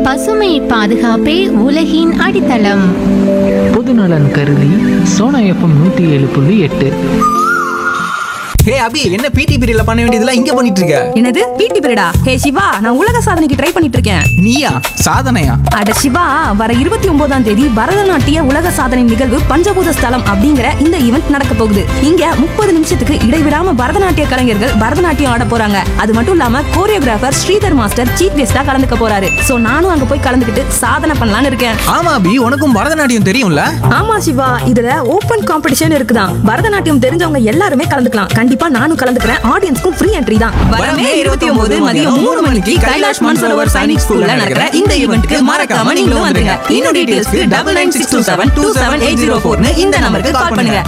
பசுமை பாதுகாப்பே உலகின் அடித்தளம் பொதுநலன் கருதி சோனா எஃப்எம் நூற்றி ஏழு புள்ளி எட்டு ஹே அபி என்ன பிடி பீரியட்ல பண்ண வேண்டியதெல்லாம் இங்க பண்ணிட்டு இருக்க என்னது பிடி பீரியடா ஹே சிவா நான் உலக சாதனைக்கு ட்ரை பண்ணிட்டு இருக்கேன் நீயா சாதனையா அட சிவா வர இருபத்தி ஒன்பதாம் தேதி பரதநாட்டிய உலக சாதனை நிகழ்வு பஞ்சபூத ஸ்தலம் அப்படிங்கிற இந்த ஈவெண்ட் நடக்க போகுது இங்க முப்பது நிமிஷத்துக்கு இடைவிடாம பரதநாட்டிய கலைஞர்கள் பரதநாட்டியம் ஆட போறாங்க அது மட்டும் இல்லாம கோரியோகிராஃபர் ஸ்ரீதர் மாஸ்டர் சீஃப் கெஸ்டா கலந்துக்க போறாரு சோ நானும் அங்க போய் கலந்துக்கிட்டு சாதனை பண்ணலாம்னு இருக்கேன் ஆமா அபி உனக்கும் பரதநாட்டியம் தெரியும்ல ஆமா சிவா இதுல ஓபன் காம்படிஷன் இருக்குதான் பரதநாட்டியம் தெரிஞ்சவங்க எல்லாருமே கலந்துக்கலாம் கண்டிப்பா நானும் கலந்துக்கிறேன் ஆடியன்ஸ்க்கும் ஃப்ரீ என்ட்ரி தான் வரமே இருபத்தி ஒன்பது மதியம் மூணு மணிக்கு கைலாஷ் மான்சரோவர் சைனிக் ஸ்கூல்ல நடக்கிற இந்த ஈவெண்ட்க்கு மறக்காம நீங்களும் வந்துருங்க இன்னும் டீடைல்ஸ்க்கு double nine six two seven two seven eight zero ஃபோர்னு இந்த நம்பருக்கு கால் பண்ணுங்க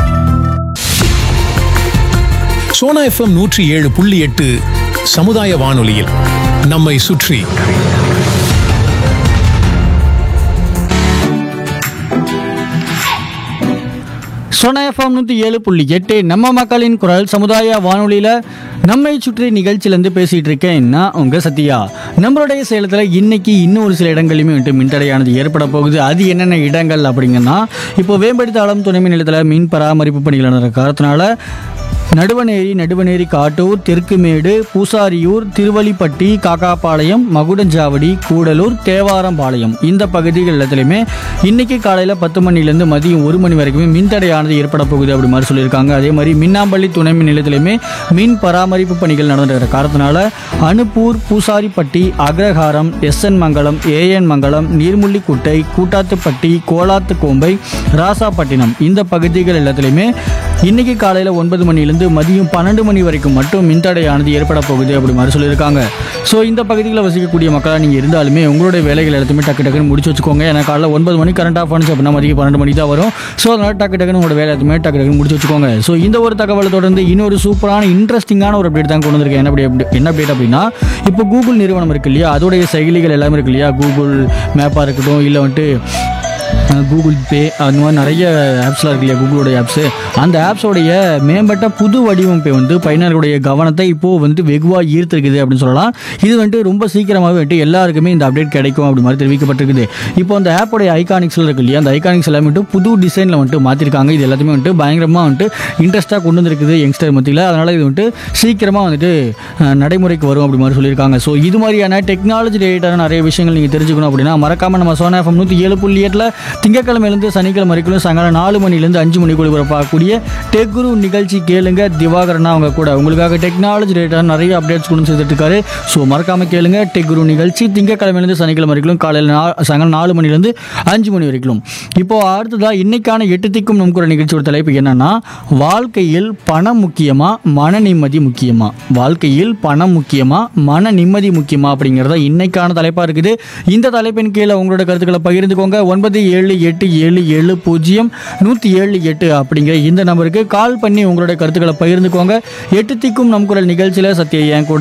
சோனா எஃப்எம் நூற்றி ஏழு புள்ளி எட்டு சமுதாய வானொலியில் நம்மை சுற்றி சோனா எஃப்எம் நூற்றி ஏழு புள்ளி எட்டு நம்ம மக்களின் குரல் சமுதாய வானொலியில் நம்மை சுற்றி நிகழ்ச்சியிலேருந்து பேசிகிட்டு இருக்கேன் நான் உங்கள் சத்யா நம்மளுடைய சேலத்தில் இன்னைக்கு இன்னும் ஒரு சில இடங்களையுமே வந்துட்டு மின்தடையானது ஏற்பட போகுது அது என்னென்ன இடங்கள் அப்படிங்கன்னா இப்போ வேம்படி தாளம் துணை மின் நிலையத்தில் மின் பராமரிப்பு பணிகள் நடக்கிற காரணத்தினால நடுவனேரி நடுவனேரி காட்டூர் தெற்குமேடு பூசாரியூர் திருவள்ளிப்பட்டி காக்காபாளையம் மகுடஞ்சாவடி கூடலூர் தேவாரம்பாளையம் இந்த பகுதிகள் எல்லாத்துலேயுமே இன்னைக்கு காலையில் பத்து மணிலேருந்து மதியம் ஒரு மணி வரைக்குமே மின்தடையானது ஏற்பட போகுது அப்படி மாதிரி சொல்லியிருக்காங்க அதே மாதிரி மின்னாம்பள்ளி துணை மின் நிலையத்திலையுமே மின் பராமரிப்பு பணிகள் நடந்துகிற காரணத்தினால அனுப்பூர் பூசாரிப்பட்டி அக்ரஹாரம் எஸ்என் மங்கலம் ஏஎன் மங்கலம் நீர்முள்ளிக்குட்டை கூட்டாத்துப்பட்டி கோலாத்துக்கோம்பை ராசாப்பட்டினம் இந்த பகுதிகள் எல்லாத்துலேயுமே இன்னைக்கு காலையில் ஒன்பது மணிலேருந்து மதியம் பன்னெண்டு மணி வரைக்கும் மட்டும் மின்தடையானது ஏற்பட போகுது அப்படி மாதிரி சொல்லியிருக்காங்க ஸோ இந்த பகுதிகளில் வசிக்கக்கூடிய மக்களாக நீங்கள் இருந்தாலுமே உங்களுடைய வேலைகள் எல்லாத்தையுமே டக்கு டக்குன்னு முடிச்சு வச்சுக்கோங்க ஏன்னா காலைல ஒன்பது மணி கரண்ட் ஆஃப் ஆனிச்சு அப்படின்னா மதியம் பன்னெண்டு மணி தான் வரும் ஸோ அதனால் டக்கு டக்குன்னு உங்களோட வேலை எல்லாத்தையுமே டக்கு டக்குன்னு முடிச்சு வச்சுக்கோங்க ஸோ இந்த ஒரு தகவலை தொடர்ந்து இன்னொரு சூப்பரான இன்ட்ரெஸ்டிங்கான ஒரு அப்டேட் தான் கொண்டு வந்திருக்கேன் என்ன update- என்ன அப்டேட் அப்படின்னா இப்போ கூகுள் நிறுவனம் இருக்கு இல்லையா அதோடைய செயலிகள் எல்லாமே இருக்கு இல்லையா கூகுள் மேப்பாக இருக்கட்டும் இல்லை வந்துட்டு கூகுள் பே அந்த மாதிரி நிறைய ஆப்ஸ்லாம் இருக்கு இல்லையா கூகுளோட ஆப்ஸு அந்த ஆப்ஸோடைய மேம்பட்ட புது வடிவமைப்பை வந்து பயனர்களுடைய கவனத்தை இப்போது வந்து வெகுவாக ஈர்த்திருக்குது அப்படின்னு சொல்லலாம் இது வந்துட்டு ரொம்ப சீக்கிரமாகவே வந்துட்டு எல்லாருக்குமே இந்த அப்டேட் கிடைக்கும் அப்படி மாதிரி தெரிவிக்கப்பட்டிருக்குது இப்போ அந்த ஆப்போடைய ஐகானிக்ஸில் இருக்கு இல்லையா அந்த ஐகானிக்ஸ் எல்லாமே வந்துட்டு புது டிசைனில் வந்துட்டு மாற்றிருக்காங்க இது எல்லாத்தையுமே வந்துட்டு பயங்கரமாக வந்துட்டு இன்ட்ரெஸ்ட்டாக கொண்டு வந்திருக்குது யங்ஸ்டர் மத்தியில் அதனால் இது வந்துட்டு சீக்கிரமாக வந்துட்டு அஹ், நடைமுறைக்கு வரும் அப்படி மாதிரி சொல்லியிருக்காங்க ஸோ இது மாதிரியான டெக்னாலஜி ரிலேட்டடான நிறைய விஷயங்கள் நீங்கள் தெரிஞ்சுக்கணும் அப்படின்னா மறக்காமல் நம்ம சோனா எஃப்எம் நூற்றி ஏழு புள்ளி எட்டில் திங்கக்கிழமையிலேருந்து சனிக்கிழமை வரைக்கும் சாயங்காலம் நாலு மணிலேருந்து அஞ்சு மணிக்குள்ள ஒளிபரப்பாகக்கூடிய டெக் குரு நிகழ்ச்சி கேளுங்க திவாகரனா அவங்க கூட உங்களுக்காக டெக்னாலஜி ரிலேட்டடான நிறைய அப்டேட்ஸ் கொண்டு சேர்த்துட்டு இருக்காரு ஸோ மறக்காமல் கேளுங்க டெக் குரு நிகழ்ச்சி திங்கக்கிழமையிலேருந்து சனிக்கிழமை வரைக்கும் காலையில் நா சாயங்காலம் நாலு மணிலேருந்து அஞ்சு மணி வரைக்கும் இப்போ அடுத்ததாக இன்னைக்கான எட்டு திக்கும் நம் கூட நிகழ்ச்சியோட தலைப்பு என்னன்னா வாழ்க்கையில் பணம் முக்கியமா மன நிம்மதி முக்கியமா வாழ்க்கையில் பணம் முக்கியமா மன நிம்மதி முக்கியமா அப்படிங்கிறத இன்னைக்கான தலைப்பாக இருக்குது இந்த தலைப்பின் கீழே உங்களோட கருத்துக்களை பகிர்ந்துக்கோங்க ஒன்பது ஏழு எட்டு ஏழு ஏழு பூஜ்ஜியம் நூற்றி ஏழு எட்டு அப்படிங்கிற இந்த நம்பருக்கு கால் பண்ணி உங்களோட கருத்துக்களை பகிர்ந்துக்கோங்க எட்டு திக்கும் நம் குரல் நிகழ்ச்சியில் சத்யா என் கூட